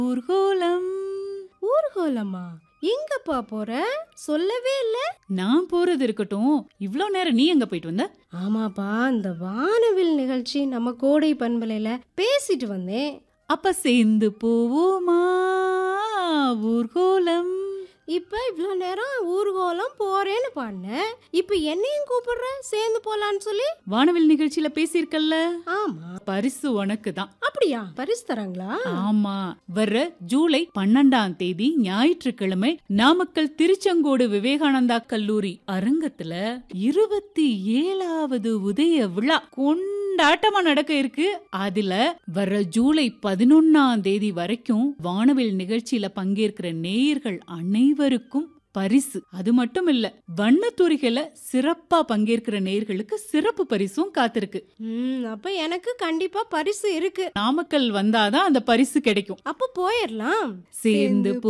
ஊர்கோலம் ஊர்கோலமா எங்கப்பா போற சொல்லவே இல்ல நான் போறது இருக்கட்டும் இவ்ளோ நேரம் நீ எங்க போயிட்டு வந்த ஆமாப்பா இந்த வானவில் நிகழ்ச்சி நம்ம கோடை பண்பலையில பேசிட்டு வந்தேன் அப்ப சேர்ந்து போவோமா ஊர்கோலம் இப்ப இவ்வளோ நேரம் ஊர்கோலம் போறேன்னு பாடினேன் இப்ப என்னையும் கூப்பிடுற சேர்ந்து போலான்னு சொல்லி வானவில் நிகழ்ச்சியில பேசியிருக்கல்ல ஆமா பரிசு உனக்கு தான் அப்படியா பரிசு தராங்களா ஆமா வர்ற ஜூலை பன்னெண்டாம் தேதி ஞாயிற்றுக்கிழமை நாமக்கல் திருச்செங்கோடு விவேகானந்தா கல்லூரி அரங்கத்துல இருபத்தி ஏழாவது உதய விழா கொண்டாட்டமா நடக்க இருக்கு அதுல வர்ற ஜூலை பதினொன்னாம் தேதி வரைக்கும் வானவில் நிகழ்ச்சியில பங்கேற்கிற நேயர்கள் அனைவருக்கும் பரிசு அது மட்டும் இல்ல வண்ணத்தூரிகளை சிறப்பா பங்கேற்கிற நேயர்களுக்கு சிறப்பு பரிசும் காத்திருக்கு ம் அப்ப எனக்கு கண்டிப்பா பரிசு இருக்கு நாமக்கல் வந்தாதான் அந்த பரிசு கிடைக்கும் அப்ப போயிடலாம் சேர்ந்து